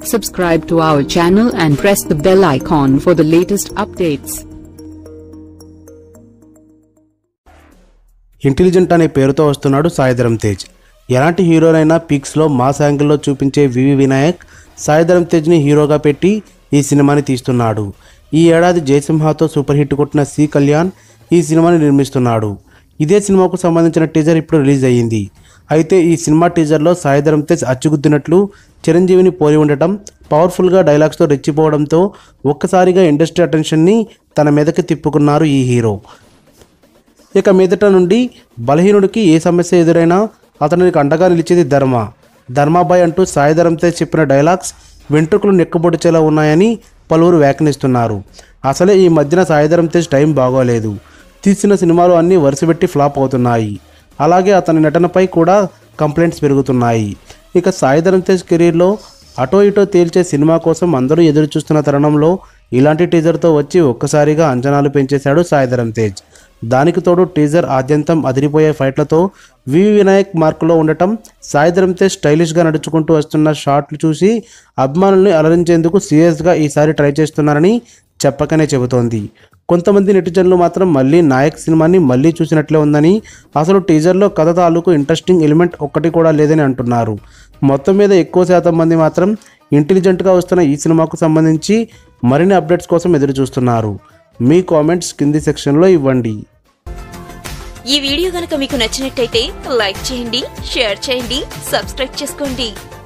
Subscribe to our channel and press the bell icon for the latest updates. Intelligent అనే పేరుతో వస్తున్నాడు సాయిధరం తేజ్ ఎలాంటి హీరోనైనా పిక్స్లో mass యాంగిల్లో చూపించే వివి వినాయక్ సాయిధరం తేజ్ని హీరోగా పెట్టి ఈ సినిమాని తీస్తున్నాడు ఈ ఏడాది జయసింహతో సూపర్ హిట్ కొట్టిన సి కళ్యాణ్ ఈ సినిమాని నిర్మిస్తున్నాడు ఇదే సినిమాకు సంబంధించిన టీజర్ ఇప్పుడు రిలీజ్ అయ్యింది అయితే ఈ సినిమా టీజర్లో సాయిధరం తేజ్ అచ్చుగుద్దినట్లు చిరంజీవిని పోలి ఉండటం పవర్ఫుల్గా డైలాగ్స్తో రెచ్చిపోవడంతో ఒక్కసారిగా ఇండస్ట్రీ అటెన్షన్ని తన మీదకి తిప్పుకున్నారు ఈ హీరో ఇక మీదట నుండి బలహీనుడికి ఏ సమస్య ఎదురైనా అతనికి అండగా నిలిచేది ధర్మ ధర్మాబాయ్ అంటూ సాయిధరంతో చెప్పిన డైలాగ్స్ వెంట్రుకలు నెక్కబొడిచేలా ఉన్నాయని పలువురు వ్యాఖ్యానిస్తున్నారు అసలే ఈ మధ్యన సాయిధరం తేజ్ టైం బాగోలేదు తీసిన సినిమాలు అన్నీ వరుసపెట్టి ఫ్లాప్ అవుతున్నాయి అలాగే అతని నటనపై కూడా కంప్లైంట్స్ పెరుగుతున్నాయి ఇక సాయిధరం తేజ్ కెరీర్లో అటో ఇటో తేల్చే సినిమా కోసం అందరూ ఎదురు చూస్తున్న తరుణంలో ఇలాంటి టీజర్తో వచ్చి ఒక్కసారిగా అంచనాలు పెంచేశాడు సాయిధరం తేజ్ దానికి తోడు టీజర్ ఆద్యంతం అదిరిపోయే ఫైట్లతో వి వినాయక్ మార్కులో ఉండటం సాయిధరం తేజ్ స్టైలిష్గా నడుచుకుంటూ వస్తున్న షాట్లు చూసి అభిమానుల్ని అలరించేందుకు సీరియస్గా ఈసారి ట్రై చేస్తున్నారని చెప్పకనే చెబుతోంది కొంతమంది నెటిజన్లు మాత్రం మళ్ళీ నాయక్ సినిమాని మళ్ళీ చూసినట్లే ఉందని అసలు టీజర్లో కథ తాలూకు ఇంట్రెస్టింగ్ ఎలిమెంట్ ఒక్కటి కూడా లేదని అంటున్నారు మొత్తం మీద ఎక్కువ శాతం మంది మాత్రం ఇంటెలిజెంట్గా వస్తున్న ఈ సినిమాకు సంబంధించి మరిన్ని అప్డేట్స్ కోసం ఎదురు చూస్తున్నారు మీ కామెంట్స్ కింది సెక్షన్లో ఇవ్వండి ఈ వీడియో గనక మీకు నచ్చినట్టయితే లైక్ చేయండి షేర్ చేయండి సబ్స్క్రైబ్ చేసుకోండి